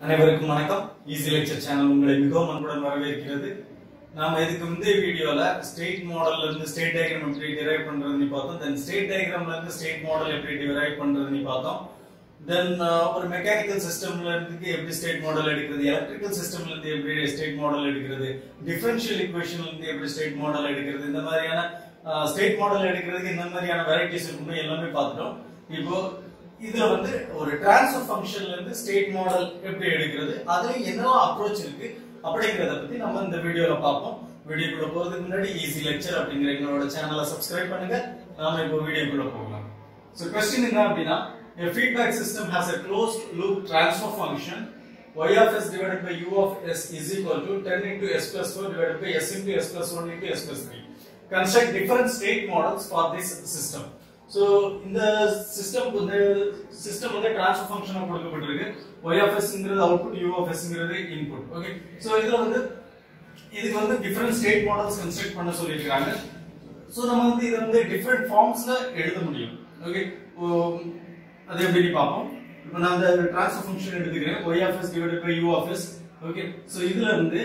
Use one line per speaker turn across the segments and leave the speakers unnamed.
அனைவருக்கும் வணக்கம் easy lecture channel உங்களை மிகவும் அன்புடன் வரவேற்கிறது நாம இதுக்கு முந்தைய வீடியோல ஸ்டேட் மாடல்ல இருந்து ஸ்டேட் டயக்ராம் எப்படி டிரைவ் பண்றதுன்னு பார்த்தோம் தென் ஸ்டேட் டயக்ராம்ல இருந்து ஸ்டேட் மாடல் எப்படி டிரைவ் பண்றதுன்னு பார்த்தோம் தென் ஒரு மெக்கானிக்கல் சிஸ்டம்ல இருந்து எப்படி ஸ்டேட் மாடல் எடுக்கிறது எலக்ட்ரிக்கல் சிஸ்டம்ல இருந்து எப்படி ஸ்டேட் மாடல் எடுக்கிறது டிஃபரன்ஷியல் இக்குவேஷன்ல இருந்து எப்படி ஸ்டேட் மாடல் எடுக்கிறது இந்த மாதிரியான ஸ்டேட் மாடல் எடுக்கிறதுக்கு இந்த மாதிரியான வெரைட்டிஸ் இருக்குன்னு எல்லாமே பார்த்துட்டோம் இப்போ இதுல வந்து ஒரு டிரான்ஸ்ஃபர் ஃபங்க்ஷன்ல இருந்து ஸ்டேட் மாடல் எப்படி எடுக்கிறது அதுல என்னெல்லாம் அப்ரோச் இருக்கு அப்படிங்கறத பத்தி நம்ம இந்த வீடியோல பார்ப்போம் வீடியோக்குள்ள போறதுக்கு முன்னாடி ஈஸி லெக்சர் அப்படிங்கிற எங்களோட சேனலை சப்ஸ்கிரைப் பண்ணுங்க நாம இப்போ வீடியோக்குள்ள போகலாம் ஸோ கொஸ்டின் என்ன அப்படின்னா A feedback system has a closed loop transfer function y of s divided by u of s is equal to 10 into s plus 4 divided by s into s plus 1 into s plus 3. Construct different state models for this system. So இந்த system வந்து system வந்து transfer ஃபங்க்ஷனாக கொடுக்கப்பட்டிருக்கு y of sங்கிறது output u of sங்கிறது input okay so இதுல வந்து இதுக்கு வந்து டிஃபரெண்ட் ஸ்டேட் மாடல்ஸ் கன்ஸ்ட்ரக்ட் பண்ண சொல்லியிருக்காங்க ஸோ நம்ம வந்து இதை வந்து டிஃப்ரெண்ட் ஃபார்ம்ஸ்ல எழுத முடியும் ஓகே அது எப்படின்னு பார்ப்போம் இப்போ நான் அந்த ட்ரான்ஸ்ஃபர் ஃபங்க்ஷன் எடுத்துக்கிறேன் y of s divided by u of s okay so இதுல இருந்து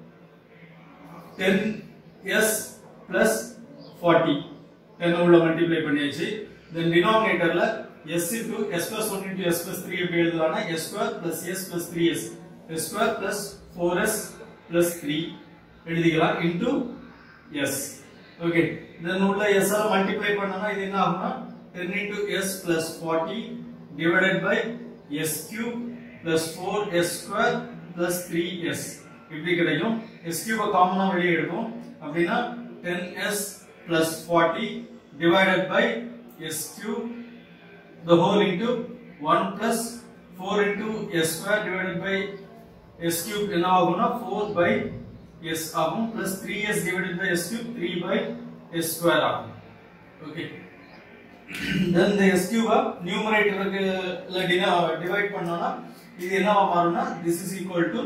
10s plus 40 10 உள்ள மல்டிப்ளை பண்ணியாச்சு தென் டினாமினேட்டர்ல s into s plus 1 into s plus 3 எப்படி எழுதலாம்னா s square plus s plus 3s s square plus 4s plus 3 எழுதிக்கலாம் into s okay then உள்ள s ஆல multiply பண்ணனா இது என்ன ஆகும்னா 10 into s plus 40 divided by s cube plus 4s square plus 3s இப்படி கிடைக்கும் s cube காமனா வெளியே எடுப்போம் அப்படின்னா 10s plus 40 divided by s cube the whole into 1 plus 4 into s square divided by s cube என்ன ஆகும்னா 4 by s ஆகும் plus 3s divided by s cube 3 by s square ஆகும் okay then the s cube நியூமரேட்டருக்கு divide பண்ணோம்னா இது என்னவா மாறும்னா this is equal to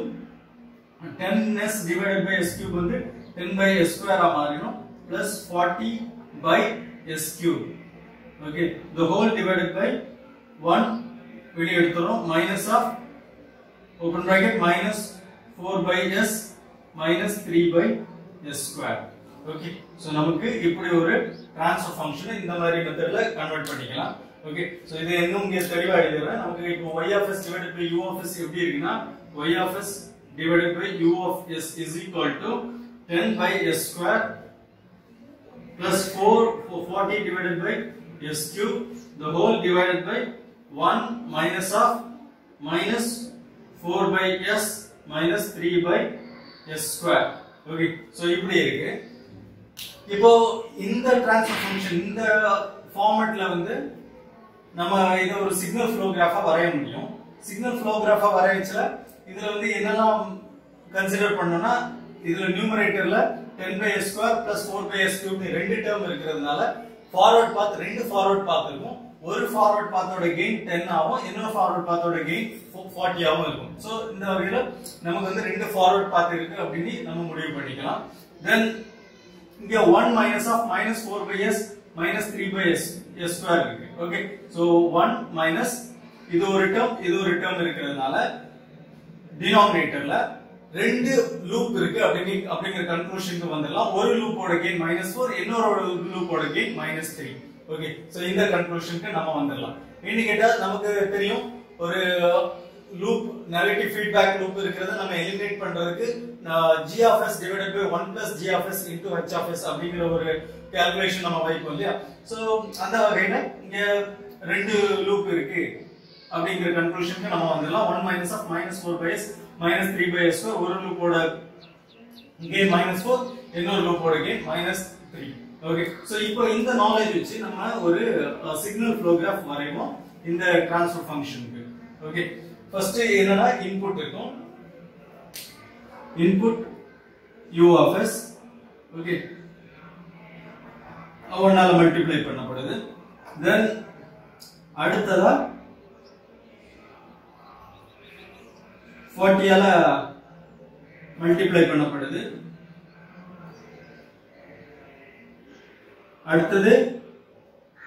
10s divided by s cube வந்து 10 by s square ஆ மாறிடும் plus 40 by s cube okay the whole divided by 1 வெளியே எடுத்துறோம் minus of open bracket minus 4 by s minus 3 by s square okay so நமக்கு இப்படி ஒரு transfer ஃபங்க்ஷனை இந்த மாதிரி மெத்தட்ல கன்வெர்ட் பண்ணிக்கலாம் ஓகே சோ இது இன்னும் இங்க தெளிவா எழுதுறேன் நமக்கு இப்போ y of s divided by u of s எப்படி இருக்குன்னா y of s divided by u of s is equal to 10 by s square plus 4 for 40 divided by s cube the whole divided by 1 minus of minus 4 by s minus 3 by s square okay so இப்படி இருக்கு இப்போ இந்த transfer function இந்த ஃபார்மட்ல வந்து நம்ம இத ஒரு signal flow கிராஃபா வரைய முடியும் சிக்னல் ஃப்ளோ கிராஃபா வரையச்சுல இதுல வந்து என்னெல்லாம் கன்சிடர் பண்ணோம்னா இதுல நியூமரேட்டர்ல 10 by s square plus 4 by s cube ரெண்டு டேர்ம் இருக்கிறதுனால ஃபார்வர்ட் பாத் ரெண்டு ஃபார்வர்ட் பாத் இருக்கும் ஒரு ஃபார்வர்ட் பாத்தோட கெயின் 10 ஆகும் இன்னொரு ஃபார்வர்ட் பாத்தோட கெயின் 40 ஆகும் இருக்கும் சோ இந்த வகையில நமக்கு வந்து ரெண்டு ஃபார்வர்ட் பாத் இருக்கு அப்படின்னு நம்ம முடிவு பண்ணிக்கலாம் தென் இங்க 1 minus of minus 4 by s minus 3 by s s square இருக்கு ஓகே சோ 1 மைனஸ் இது ஒரு டேர்ம் இது ஒரு டேர்ம் இருக்கிறதுனால டினாமினேட்டர்ல ரெண்டு லூப் இருக்கு அப்படிங்க அப்படிங்கிற கன்க்ளூஷனுக்கு வந்துடலாம் ஒரு லூப்போட கெயின் மைனஸ் ஃபோர் இன்னொரு லூப்போட gain minus three okay so இந்த கன்க்ளூஷனுக்கு நம்ம வந்துடலாம் இன்னும் கேட்டா நமக்கு தெரியும் ஒரு லூப் நெகட்டிவ் ஃபீட்பேக் லூப் இருக்கிறத நம்ம எலிமினேட் பண்றதுக்கு g of s divided by 1 plus g of s into h of s அப்படிங்கிற ஒரு கால்குலேஷன் நம்ம வைப்போம் இல்லையா சோ அந்த வகையில இங்க ரெண்டு லூப் இருக்கு அப்படிங்கிற கன்க்ளூஷனுக்கு நம்ம வந்துடலாம் 1 minus of minus 4 by s minus 3 by s ஒரு லூப்போட கெயின் மைனஸ் 4 இன்னொரு லூப்போட கெயின் மைனஸ் 3 ஓகே சோ இப்போ இந்த நாலேஜ் வச்சு நம்ம ஒரு சிக்னல் ஃப்ளோ கிராஃப் வரைவோம் இந்த ட்ரான்ஸ்ஃபர் ஃபங்க்ஷனுக்கு ஓகே ஃபர்ஸ்ட் என்னன்னா இன்புட் இருக்கும் input u of s okay அவனால மல்டிப்ளை பண்ணப்படுது தென் அடுத்ததா 40 ஆல மல்டிப்ளை பண்ணப்படுது அடுத்தது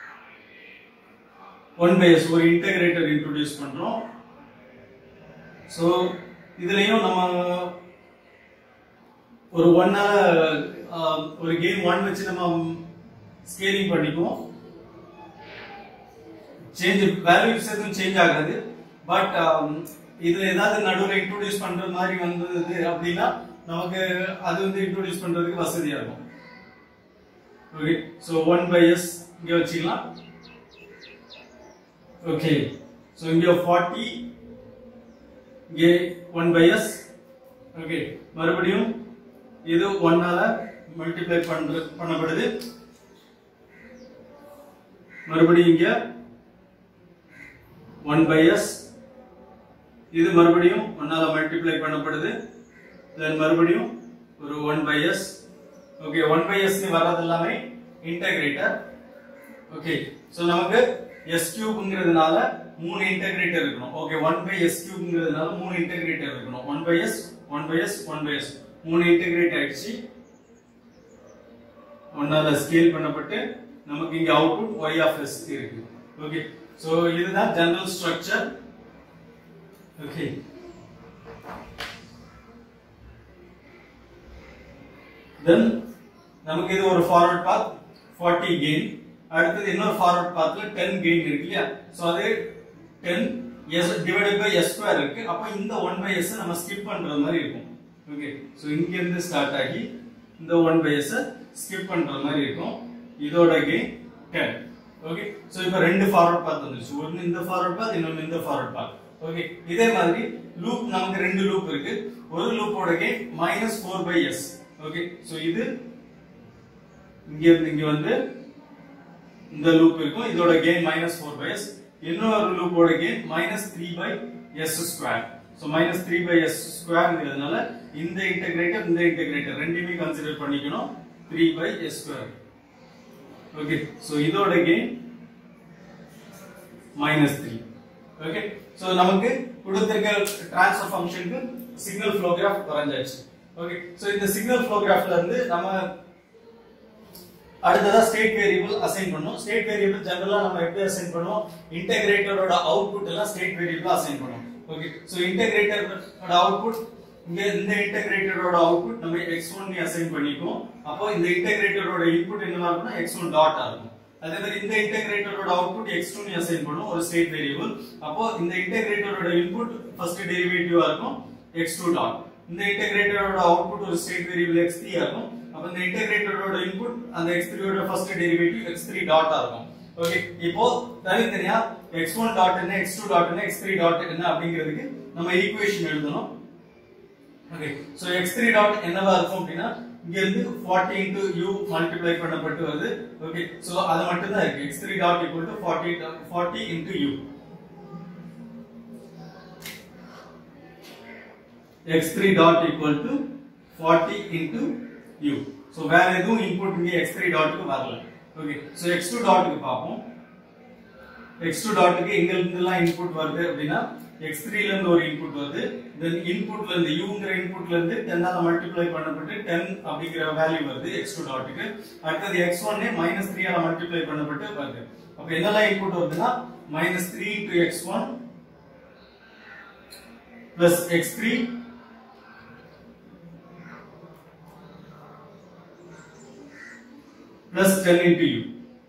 ஒன் பை எஸ் ஒரு இன்டகிரேட்டர் இன்ட்ரோடியூஸ் பண்றோம் ஸோ இதுலயும் நம்ம ஒரு ஒன்னால ஒரு கேம் ஒன் வச்சு நம்ம ஸ்கேலிங் பண்ணிக்குவோம் சேஞ்ச் வேல்யூஸ் எதுவும் சேஞ்ச் ஆகாது பட் இதுல ஏதாவது நடுவில் இன்ட்ரோடியூஸ் பண்ற மாதிரி வந்தது அப்படின்னா நமக்கு அது வந்து இன்ட்ரோடியூஸ் பண்றதுக்கு வசதியா இருக்கும் okay so one by s இங்க வச்சுக்கலாம் ஓகே ஸோ இங்க ஃபார்ட்டி இங்கே ஒன் பை எஸ் ஓகே மறுபடியும் இது ஒன்னால மல்டிப்ளை பண்ற பண்ணப்படுது மறுபடியும் இங்க ஒன் பை எஸ் இது மறுபடியும் ஒன்னால மல்டிப்ளை பண்ணப்படுது தென் மறுபடியும் ஒரு one by s okay one by s வர்றது எல்லாமே இன்டகிரேட்டர் ஓகே சோ நமக்கு எஸ் கியூப்ங்கிறதுனால மூணு இன்டகிரேட்டர் இருக்கணும் ஓகே ஒன் பை எஸ் கியூப்ங்கிறதுனால மூணு இன்டகிரேட்டர் இருக்கணும் one by s one by s one by s மூணு இன்டகிரேட் ஆயிடுச்சு ஒன்னால ஸ்கேல் பண்ணப்பட்டு நமக்கு இங்க அவுட்புட் y ஆஃப் s இருக்கு ஓகே சோ இதுதான் ஜெனரல் ஸ்ட்ரக்சர் ஓகே தென் நமக்கு இது ஒரு ஃபார்வர்ட் பாத் 40 கெயின் அடுத்தது இன்னொரு ஃபார்வர்ட் பாத்ல 10 கெயின் இருக்கு இல்லையா சோ அது 10 s divided by s square இருக்கு அப்ப இந்த 1 பை s நம்ம ஸ்கிப் பண்ற மாதிரி இருக்கும் ஓகே சோ இங்க இருந்து ஸ்டார்ட் ஆகி இந்த 1 பை s ஸ்கிப் பண்ற மாதிரி இருக்கும் இதோட கெயின் 10 ஓகே சோ இப்போ ரெண்டு ஃபார்வர்ட் பாத் வந்துருச்சு ஒன்னு இந்த ஃபார்வர்ட் பாத் இன்னொன்னு இந்த ஃபார்வர்ட் பாத் ஓகே இதே மாதிரி லூப் நமக்கு ரெண்டு லூப் இருக்கு ஒரு லூப்போட gain minus four by s okay so இது இங்க இருந்து இங்க வந்து இந்த லூப் இருக்கும் இதோட gain minus four by s இன்னொரு லூப்போட gain minus three by s square so minus three by s ஸ்கொயர்ங்கிறதுனால இந்த இன்டகிரேட்டர் இந்த இன்டகிரேட்டர் ரெண்டுமே கன்சிடர் பண்ணிக்கணும் three by s square okay so இதோட gain minus three okay so நமக்கு கொடுத்திருக்க டிரான்ஸ்ஃபர் ஃபங்க்ஷனுக்கு சிக்னல் ஃப்ளோ கிராஃப் வரைஞ்சாச்சு ஓகே ஸோ இந்த சிக்னல் ஃப்ளோ கிராஃப்ல இருந்து நம்ம அடுத்ததா ஸ்டேட் வேரியபிள் அசைன் பண்ணுவோம் ஸ்டேட் வேரியபிள் ஜெனரலா நம்ம எப்படி அசைன் பண்ணுவோம் இன்டகிரேட்டரோட அவுட்புட் எல்லாம் ஸ்டேட் வேரியபிள் அசைன் பண்ணுவோம் ஓகே சோ இன்டகிரேட்டரோட அவுட்புட் இங்க இந்த இன்டகிரேட்டரோட அவுட்புட் நம்ம x1 னு அசைன் பண்ணிக்குவோம் அப்போ இந்த இன்டகிரேட்டரோட இன்புட் என்னவா இருக்கும்னா x1 டாட் இருக்கும் அதே மாதிரி இந்த இன்டகிரேட்டரோட அவுட்புட் x2 னு அசைன் பண்ணுவோம் ஒரு ஸ்டேட் வேரியபிள் அப்போ இந்த இன்டகிரேட்டரோட இன்புட் ஃபர்ஸ்ட் டெரிவேட்டிவா இருக்கும் x2 டாட் இந்த இன்டகிரேட்டரோட அவுட்புட் ஒரு ஸ்டேட் வேரியபிள் x3 இருக்கும் அப்ப இந்த இன்டகிரேட்டரோட இன்புட் அந்த x3 ஓட ஃபர்ஸ்ட் டெரிவேட்டிவ் x3 டாட்டா இருக்கும் ஓகே இப்போ தனித்தனியா x1 டாட் என்ன x2 டாட் என்ன x3 டாட் என்ன அப்படிங்கிறதுக்கு நம்ம ஈக்குவேஷன் எழுதணும் ஓகே சோ x3 டாட் என்னவா இருக்கும் அப்படின்னா இங்க இருந்து 40 into u மல்டிப்ளை பண்ணப்பட்டு வருது ஓகே சோ அது மட்டும் தான் இருக்கு x3 dot equal to 40 dot- 40 into u x3 dot equal to 40 into u so வேற எதுவும் இன்புட் இங்க x3 டாட்டுக்கு வரல ஓகே சோ x2 டாட்டுக்கு பார்ப்போம் x2 டாட்டுக்கு எங்க இருந்து எல்லாம் இன்புட் வருது அப்படின்னா x3 ல இருந்து ஒரு இன்புட் வருது தென் இன்புட்ல இருந்து uங்கிற இன்புட்ல இருந்து 10 ஆல மல்டிப்ளை பண்ணப்பட்டு 10 அப்படிங்கிற வேல்யூ வருது x2 டாட்டுக்கு அடுத்தது x1 மைனஸ் த்ரீ ஆல மல்டிப்ளை பண்ணப்பட்டு வருது அப்ப என்னெல்லாம் இன்புட் வருதுன்னா minus three into x one plus x three plus ten into u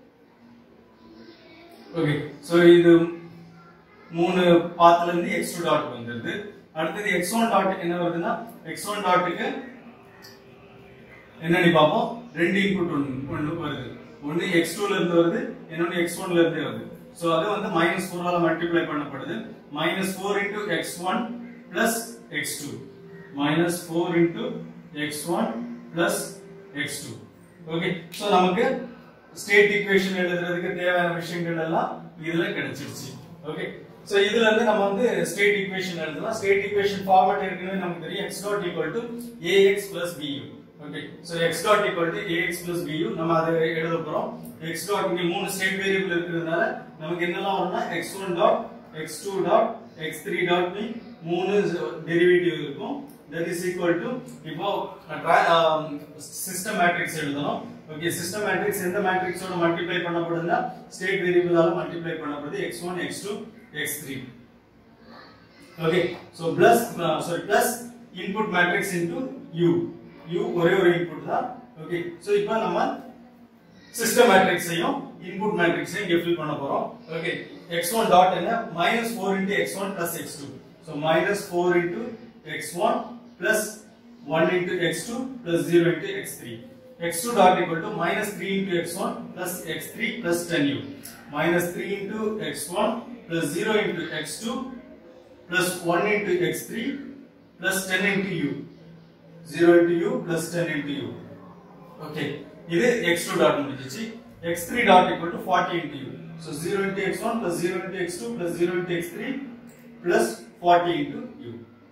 okay so இது மூணு பாத்துல இருந்து எக்ஸ் டூ டாட் வந்துருது அடுத்தது எக்ஸ் ஒன் டாட் என்ன வருதுன்னா எக்ஸ் ஒன் டாட்டுக்கு என்னன்னு பார்ப்போம் ரெண்டு இன்புட் ஒன்று ஒன்று வருது ஒன்று எக்ஸ் டூல இருந்து வருது இன்னொன்று எக்ஸ் ஒன்ல இருந்து வருது ஸோ அது வந்து மைனஸ் ஃபோரால மல்டிப்ளை பண்ணப்படுது minus four into x one plus x two minus four into x one plus x two okay so நமக்கு ஸ்டேட் ஈக்குவேஷன் எழுதுறதுக்கு தேவையான விஷயங்கள் எல்லாம் இதுல கிடைச்சிருச்சு ஓகே சோ இதுல இருந்து நம்ம வந்து ஸ்டேட் ஈக்குவேஷன் எழுதலாம் ஸ்டேட் ஈக்குவேஷன் ஃபார்மட் ஏற்கனவே நமக்கு தெரியும் x dot equal to ax plus bu okay so x dot equal to ax plus bu நம்ம அதை எழுத போறோம் x டாட் இங்க மூணு ஸ்டேட் வேரியபிள் இருக்கிறதுனால நமக்கு என்னெல்லாம் வரும்னா x1 dot x2 dot x3 dot னு மூணு டெரிவேட்டிவ் இருக்கும் that is equal to இப்போ சிஸ்டம் மேட்ரிக்ஸ் எழுதணும் ஓகே சிஸ்டம் மேட்ரிக்ஸ் எந்த மேட்ரிக்ஸோட மல்டிப்ளை பண்ணப்படுதுன்னா ஸ்டேட் வேரியபிளால மல்டிப்ளை பண்ணப்படுது x1 x2 x3 okay so plus sorry plus input matrix into u u ஒரே ஒரு இன்புட் தான் ஓகே சோ இப்போ நம்ம சிஸ்டம் மேட்ரிக்ஸையும் இன்புட் மேட்ரிக்ஸையும் இங்க ஃபில் பண்ண போறோம் ஓகே x1 டாட் என்ன minus 4 into x1 plus x2 so minus 4 into x1 plus 1 into x2 plus 0 into x3 x2 dot equal to minus 3 into x1 plus x3 plus 10u minus 3 into x1 plus 0 into x2 plus 1 into x3 plus 10 into u 0 into u plus 10 into u okay இது x2 dot முடிஞ்சிச்சு x3 dot equal to 40 into u so 0 into x1 plus 0 into x2 plus 0 into x3 plus 40 into u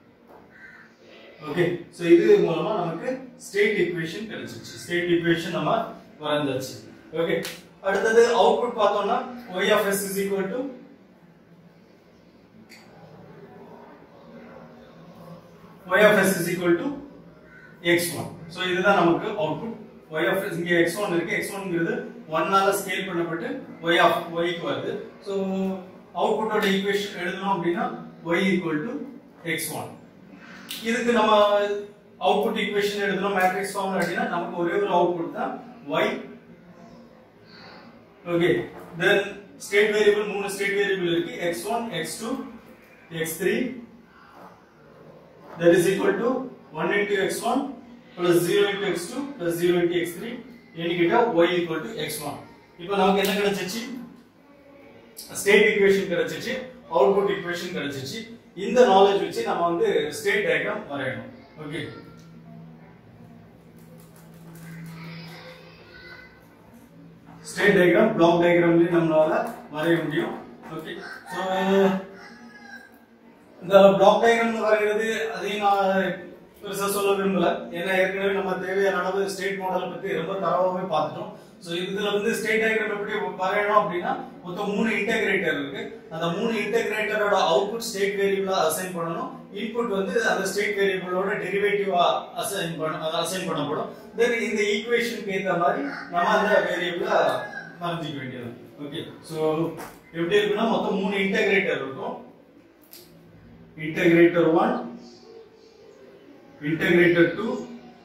okay so இது மூலமா நமக்கு state equation கிடைச்சிருச்சு state equation நம்ம வரைந்தாச்சு okay அடுத்தது output பார்த்தோம்னா y of s is equal to y of s is equal to x1 so இதுதான் நமக்கு அவுட்புட் y of s இங்க x1 இருக்கு x1ங்கிறது 1 ஆல ஸ்கேல் பண்ணப்பட்டு y of y க்கு வருது சோ அவுட்புட்டோட ஈக்குவேஷன் எழுதணும் அப்படின்னா y equal to x1 இதுக்கு நம்ம அவுட்புட் ஈக்குவேஷன் எழுதணும் மேட்ரிக்ஸ் ஃபார்ம்ல அப்படின்னா நமக்கு ஒரே ஒரு அவுட்புட் தான் y okay then state variable மூணு ஸ்டேட் வேரியபிள் இருக்கு x1 x2 x3 that is equal to 1 into x1 plus 0 into x2 plus 0 into x3 ஏன்னு கேட்டா y equal to x1 இப்போ நமக்கு என்ன கிடைச்சிச்சு ஸ்டேட் ஈக்குவேஷன் கிடைச்சிச்சு அவுட்புட் ஈக்குவேஷன் கிடைச்சிச்சு இந்த நாலேஜ் வச்சு நம்ம வந்து ஸ்டேட் டயக்ராம் வரையணும் ஓகே ஸ்டேட் டயக்ராம் பிளாக் டயக்ராம்லயும் நம்மளால வரைய முடியும் ஓகே ஸோ இந்த பிளாக் டயக்ராம் வரைகிறது அதையும் நான் பெருசா சொல்ல விரும்பல ஏன்னா ஏற்கனவே நம்ம தேவையான அளவு ஸ்டேட் மாடல் பத்தி ரொம்ப தரவாகவே பார்த்துட்டோம் ஸோ இதுல வந்து ஸ்டேட் டயக்ராம் எப்படி வரையணும் அப்படின்னா மொத்தம் மூணு இன்டகிரேட்டர் இருக்கு அந்த மூணு இன்டகிரேட்டரோட அவுட்புட் ஸ்டேட் வேரியபிளா அசைன் பண்ணணும் இன்புட் வந்து அந்த ஸ்டேட் வேரியபிளோட டெரிவேட்டிவா அசைன் பண்ண அசைன் பண்ணப்படும் தென் இந்த ஈக்குவேஷனுக்கு ஏத்த மாதிரி நம்ம அந்த வேரியபிள மறைஞ்சிக்க வேண்டியது ஓகே ஸோ எப்படி இருக்குன்னா மொத்தம் மூணு இன்டகிரேட்டர் இருக்கும் integrator 1 integrator 2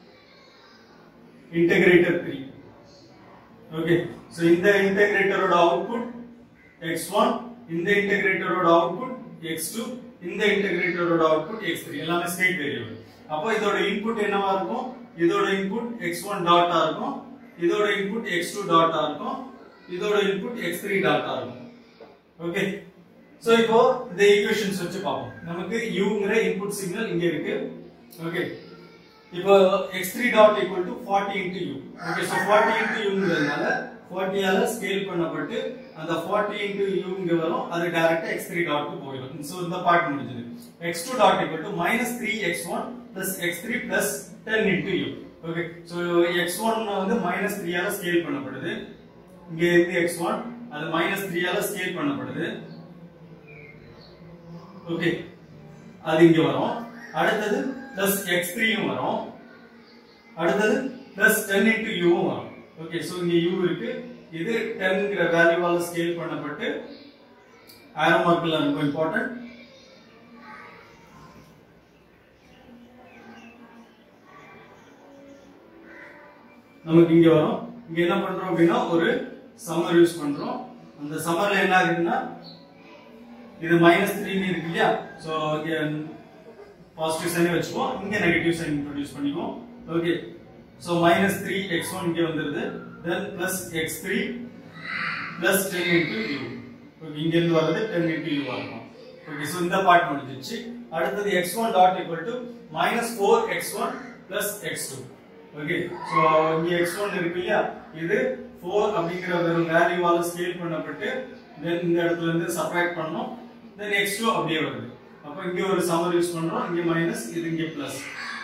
integrator 3 okay so இந்த integrator-ஓட output x1 இந்த integrator-ஓட output x2 இந்த integrator-ஓட output x3 எல்லாமே ஸ்டேட் வேரியபிள் அப்போ இதோட இன்புட் என்னவா இருக்கும் இதோட இன்புட் x1 டாட்டா இருக்கும் இதோட இன்புட் x2 டாட்டா இருக்கும் இதோட இன்புட் x3 டாட்டா இருக்கும் ஓகே சோ இப்போ இந்த ஈக்குவேஷன்ஸ் வச்சு பார்ப்போம் நமக்கு uங்கிற இன்புட் சிக்னல் இங்க இருக்கு ஓகே இப்போ x3 dot equal to 40 into u okay so 40 into uங்கிறதுனால 40 ஆல ஸ்கேல் பண்ணப்பட்டு அந்த 40 into u இங்க வரும் அது டைரக்டா x3 டாட் க்கு போயிடும் சோ இந்த பார்ட் முடிஞ்சது x2 dot equal to -3x1 x3 10 into u okay so x1 வந்து -3 ஆல ஸ்கேல் பண்ணப்படுது இங்க இருந்து x1 அது -3 ஆல ஸ்கேல் பண்ணப்படுது ஓகே அது இங்க வரும் அடுத்தது பிளஸ் எக்ஸ் த்ரீயும் வரும் அடுத்தது பிளஸ் டென் இன்டூ யூவும் வரும் ஓகே ஸோ இங்க யூ இருக்கு இது டென்ங்கிற வேல்யூவால ஸ்கேல் பண்ணப்பட்டு ஆரோ மார்க்கில் ரொம்ப இம்பார்ட்டன்ட் நமக்கு இங்க வரும் இங்க என்ன பண்றோம் அப்படின்னா ஒரு சம்மர் யூஸ் பண்றோம் அந்த சம்மர்ல என்ன ஆகுதுன்னா இது மைனஸ் த்ரீன்னு இருக்கு இல்லையா ஸோ இங்க பாசிட்டிவ் சைனே வச்சுக்குவோம் இங்க நெகட்டிவ் சைன் இன்ட்ரோடியூஸ் பண்ணிக்குவோம் okay so minus three x one இங்கே வந்துருது then plus x three plus ten into u okay இங்க இருந்து வர்றது டென் இன்டூ யூ இருக்கும் ஓகே ஸோ இந்த பார்ட் முடிஞ்சிருச்சு அடுத்தது x one dot equal to minus four x one plus x two okay so இங்க எக்ஸ் ஒன் இருக்கு இல்லையா இது ஃபோர் அப்படிங்கிற ஒரு வேல்யூவால ஸ்கேல் பண்ணப்பட்டு தென் இந்த இடத்துல இருந்து சப்ராக்ட் பண்ணோம் தென் எக்ஸ் டூ அப்படியே வருது அப்போ இங்க ஒரு சம்மர் யூஸ் பண்றோம் இங்க மைனஸ் இது இங்க பிளஸ்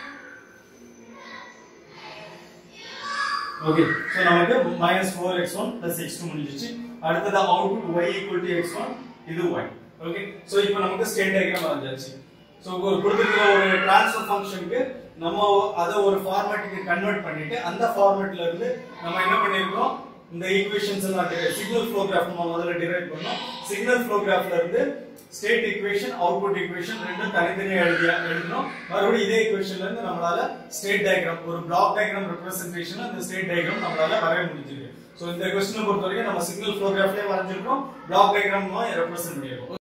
ஓகே ஸோ நமக்கு minus four x one plus x two முடிஞ்சிச்சு அடுத்தது output y equal to x one இது ஒய் ஓகே ஸோ இப்போ நமக்கு ஸ்டேட் டயக்ராம் வந்தாச்சு ஸோ ஒரு கொடுத்துருக்கிற ஒரு ட்ரான்ஸ்ஃபர் ஃபங்க்ஷனுக்கு நம்ம அதை ஒரு ஃபார்மேட்டுக்கு கன்வெர்ட் பண்ணிட்டு அந்த ஃபார்மேட்ல இருந்து நம்ம என்ன பண்ணிருக்கோம் இந்த ஈக்குவேஷன்ஸ் எல்லாம் சிக்னல் ஃப்ளோ கிராஃப் நம்ம முதல்ல டிரைவ் பண்ணோம் சிக்னல் ஃப்ளோ கிராஃப்ல இருந்து ஸ்டேட் ஈக்குவேஷன் அவுட்புட் ஈக்குவேஷன் ரெண்டும் தனித்தனியா எழுதி எழுதணும் மறுபடியும் இதே ஈக்குவேஷன்ல இருந்து நம்மளால ஸ்டேட் டயக்ராம் ஒரு பிளாக் டயக்ராம் ரெப்ரசன்டேஷன் அந்த ஸ்டேட் டயக்ராம் நம்மளால வரைய முடிஞ்சிருக்கு சோ இந்த கொஸ்டினை பொறுத்த வரைக்கும் நம்ம சிக்னல் ஃப்ளோ கிராஃப்லயே வரைஞ்சிருக்கோம் பிளாக் டயக்ராம் ரெப்ரசன்ட் பண்ணிருக்கோம்